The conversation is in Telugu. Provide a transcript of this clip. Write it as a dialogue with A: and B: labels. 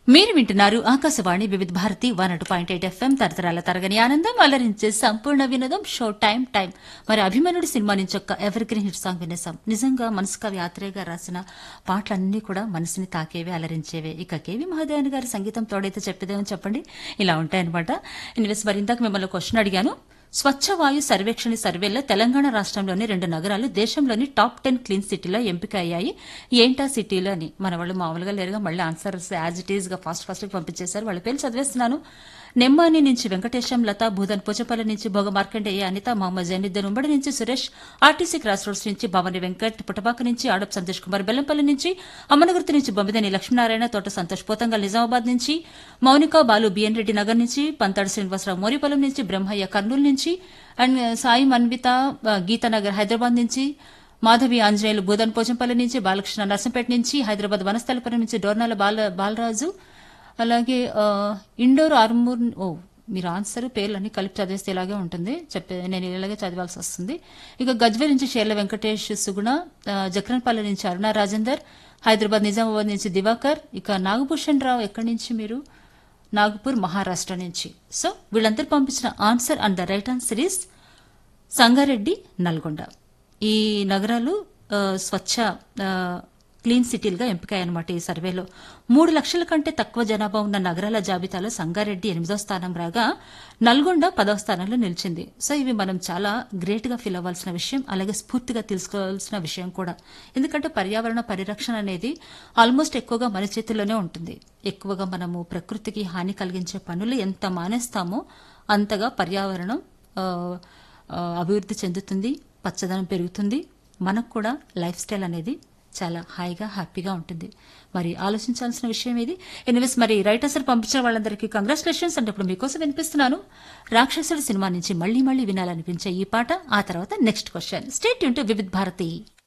A: మీరు వింటున్నారు ఆకాశవాణి వివిధ భారతి వన్ అటు పాయింట్ ఎయిట్ ఎఫ్ఎం తరతరాల తరగని ఆనందం అలరించే సంపూర్ణ వినోదం షో టైం టైం మరి అభిమన్యుడి సినిమా నుంచి ఒక ఎవర్ గ్రీన్ హిట్ సాంగ్ వినేసాం నిజంగా మనసు కవి ఆత్రేయ రాసిన పాటలన్నీ కూడా మనసుని తాకేవే అలరించేవే ఇక కేవి మహాదేవన్ గారి సంగీతం తోడైతే చెప్పేదేమని చెప్పండి ఇలా ఉంటాయన్నమాట ఇన్వెస్ట్ మరి ఇందాక మిమ్మల్ని క్వశ్చన్ అడిగాను స్వచ్ఛ వాయు సర్వేక్షణ సర్వేలో తెలంగాణ రాష్ట్రంలోని రెండు నగరాలు దేశంలోని టాప్ టెన్ క్లీన్ సిటీలో ఎంపిక అయ్యాయి ఏంటా సిటీలో అని మన వాళ్ళు మామూలుగా లేరుగా మళ్ళీ ఆన్సర్స్ యాజ్ ఇట్ ఈస్ గా ఫాస్ట్ ఫాస్ట్ పంపించేశారు వాళ్ళ పేర్లు చదివేస్తున్నాను నెమ్మాని నుంచి వెంకటేశం లత భూదన్ పోచపల్లి నుంచి భోగ మార్కండేయ అనిత మహమ్మద్ జైనుద్దీన్ ఉమ్మడి నుంచి సురేష్ ఆర్టీసీ క్రాస్ రోడ్స్ నుంచి భవని వెంకట్ పుటపాక నుంచి ఆడప్ సంతోష్ కుమార్ బెల్లంపల్లి నుంచి అమ్మనగుర్తి నుంచి బొమ్మిదని లక్ష్మీనారాయణ తోట సంతోష్ పోతంగల్ నిజామాబాద్ నుంచి మౌనిక బాలు బిఎన్ రెడ్డి నగర్ నుంచి పంతాడు శ్రీనివాసరావు మోరిపల్లం నుంచి బ్రహ్మయ్య కర్నూలు నుంచి అండ్ సాయి మన్విత ఆ, గీతానగర్ హైదరాబాద్ నుంచి మాధవి ఆంజనేయులు బూదన్ పోచంపల్లి నుంచి బాలకృష్ణ నర్సంపేట నుంచి హైదరాబాద్ వనస్థలపురం నుంచి డోర్నాల బాల బాలరాజు అలాగే ఆ, ఇండోర్ ఆర్మూర్ ఓ మీరు ఆన్సర్ పేర్లన్నీ కలిపి చదివేస్తే ఇలాగే ఉంటుంది చెప్పే నేను ఇలాగే చదవాల్సి వస్తుంది ఇక గజ్వేల్ నుంచి షేర్ల వెంకటేష్ సుగుణ ఆ, జక్రన్పల్లి నుంచి అరుణ రాజేందర్ హైదరాబాద్ నిజామాబాద్ నుంచి దివాకర్ ఇక నాగభూషణ్ రావు ఎక్కడి నుంచి మీరు నాగపూర్ మహారాష్ట్ర నుంచి సో వీళ్ళందరూ పంపించిన answer and the right answer is Sangareddy Nalgonda ఈ నగరాలు ఆ, స్వచ్ఛ ఆ, క్లీన్ సిటీలుగా ఎంపికాయన్నమాట ఈ సర్వేలో మూడు లక్షల కంటే తక్కువ జనాభా ఉన్న నగరాల జాబితాలో సంగారెడ్డి ఎనిమిదో స్థానం రాగా నల్గొండ పదవ స్థానంలో నిలిచింది సో ఇవి మనం చాలా గ్రేట్ గా ఫీల్ అవ్వాల్సిన విషయం అలాగే స్ఫూర్తిగా తెలుసుకోవాల్సిన విషయం కూడా ఎందుకంటే పర్యావరణ పరిరక్షణ అనేది ఆల్మోస్ట్ ఎక్కువగా మన చేతుల్లోనే ఉంటుంది ఎక్కువగా మనము ప్రకృతికి హాని కలిగించే పనులు ఎంత మానేస్తామో అంతగా పర్యావరణం ఆ, ఆ, అభివృద్ధి చెందుతుంది పచ్చదనం పెరుగుతుంది మనకు కూడా లైఫ్ స్టైల్ అనేది చాలా హాయిగా హ్యాపీగా ఉంటుంది మరి ఆలోచించాల్సిన విషయం ఇది ఎనివేస్ మరి రైటర్స్ పంపించిన వాళ్ళందరికీ కంగ్రాచులేషన్స్ అంటే ఇప్పుడు మీకోసం వినిపిస్తున్నాను రాక్షసుడు సినిమా నుంచి మళ్ళీ మళ్ళీ వినాలనిపించే ఈ పాట ఆ తర్వాత నెక్స్ట్ క్వశ్చన్ స్టేట్ యూన్ టు వివిధ్ భారతి